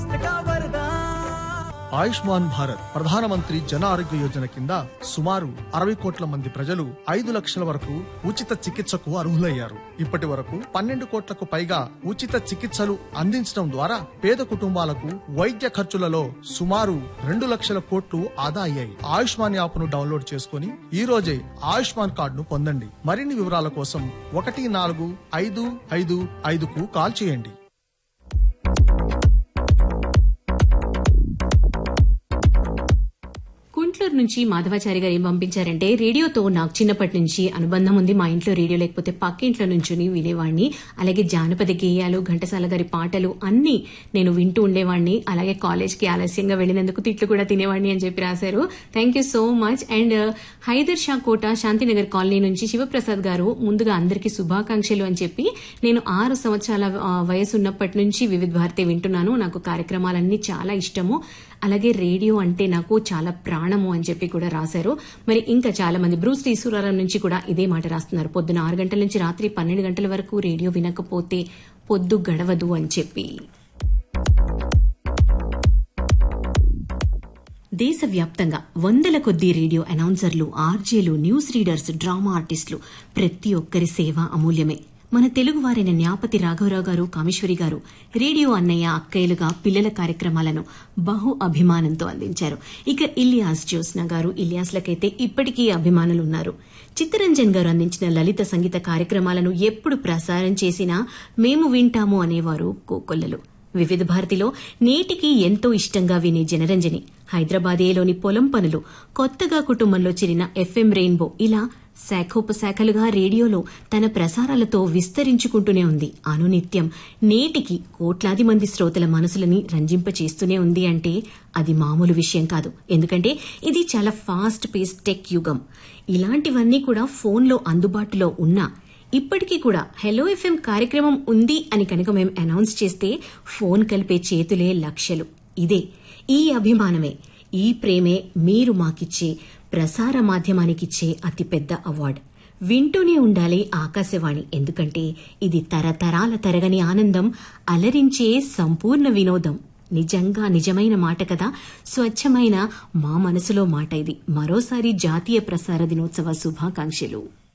ఆయుష్మాన్ భారత్ ప్రధానమంత్రి జన ఆరోగ్య యోజన కింద సుమారు అరవై కోట్ల మంది ప్రజలు ఐదు లక్షల వరకు ఉచిత చికిత్సకు అర్హులయ్యారు ఇప్పటి వరకు పన్నెండు కోట్లకు పైగా ఉచిత చికిత్సలు అందించడం ద్వారా పేద కుటుంబాలకు వైద్య ఖర్చులలో సుమారు రెండు లక్షల కోట్లు ఆదా అయ్యాయి ఆయుష్మాన్ యాప్ ను డౌన్లోడ్ చేసుకుని ఈ రోజే ఆయుష్మాన్ కార్డును పొందండి మరిన్ని వివరాల కోసం ఒకటి నాలుగు ఐదు ఐదు ఐదుకు కాల్ చేయండి గుంట్లూరు నుంచి మాధవాచారి గారు ఏం పంపించారంటే రేడియోతో నాకు చిన్నప్పటి నుంచి అనుబంధం ఉంది మా ఇంట్లో రేడియో లేకపోతే పక్కింట్లో నుంచుని వినేవాడిని అలాగే జానపద గేయాలు ఘంటసాల గారి పాటలు అన్ని నేను వింటూ ఉండేవాడిని అలాగే కాలేజ్కి ఆలస్యంగా వెళ్ళినందుకు తిట్లు కూడా తినేవాడిని అని చెప్పి రాశారు thank you so much and Haidershakote Shanthinagar colony నుంచి శివప్రసాద్ గారు ముందుగా అందరికీ శుభాకాంక్షలు అని చెప్పి నేను ఆరు సంవత్సరాల ఆ, వయసు ఉన్నప్పటి నుంచి వివిధ భారతి వింటున్నాను నాకు కార్యక్రమాలన్నీ చాలా ఇష్టము అలాగే రేడియో అంటే నాకు చాలా ప్రాణము అని చెప్పి కూడా రాశారు మరి ఇంకా చాలా మంది బ్రూస్ టీసూరారం నుంచి కూడా ఇదే మాట రాస్తున్నారు పొద్దున ఆరు గంటల నుంచి రాత్రి పన్నెండు గంటల వరకు రేడియో వినకపోతే పొద్దు గడవదు అని చెప్పి దేశవ్యాప్తంగా వందల కొద్దీ రేడియో అనౌన్సర్లు ఆర్జేలు న్యూస్ రీడర్స్ డ్రామా ఆర్టిస్టులు ప్రతి ఒక్కరి సేవ అమూల్యమే మన తెలుగువారైన న్యాపతి రాఘవరావు గారు కామేశ్వరి గారు రేడియో అన్నయ్య అక్కయ్యలుగా పిల్లల కార్యక్రమాలను బహు అభిమానంతో అందించారు ఇక ఇలియాస్ జ్యోత్స్న గారు ఇలియాస్లకైతే ఇప్పటికీ అభిమానులున్నారు చిత్తరంజన్ గారు అందించిన లలిత సంగీత కార్యక్రమాలను ఎప్పుడు ప్రసారం చేసినా మేము వింటాము అనేవారు కోకొల్లలు వివిధ భారతిలో నేటికి ఎంతో ఇష్టంగా వినే జనరంజని హైదరాబాదేలోని పొలం పనులు కొత్తగా కుటుంబంలో చేరిన ఎఫ్ఎం రెయిన్బో ఇలా శాఖోపశాఖలుగా రేడియోలో తన ప్రసారాలతో విస్తరించుకుంటూనే ఉంది అనునిత్యం నేటికి కోట్లాది మంది శ్రోతల మనసులని రంజింపచేస్తూనే ఉంది అంటే అది మామూలు విషయం కాదు ఎందుకంటే ఇది చాలా ఫాస్ట్ పేస్ టెక్ యుగం ఇలాంటివన్నీ కూడా ఫోన్లో అందుబాటులో ఉన్నా ఇప్పటికీ కూడా హెలో ఎఫ్ఎం కార్యక్రమం ఉంది అని కనుక మేము అనౌన్స్ చేస్తే ఫోన్ కలిపే చేతులే లక్షలు ఇదే ఈ అభిమానమే ఈ ప్రేమే మీరు మాకిచ్చే ప్రసార మాధ్యమానికిచ్చే అతిపెద్ద అవార్డు వింటూనే ఉండాలి ఆకాశవాణి ఎందుకంటే ఇది తరతరాల తరగని ఆనందం అలరించే సంపూర్ణ వినోదం నిజంగా నిజమైన మాట కదా స్వచ్ఛమైన మా మనసులో మాట ఇది మరోసారి జాతీయ ప్రసార దినోత్సవ శుభాకాంక్షలు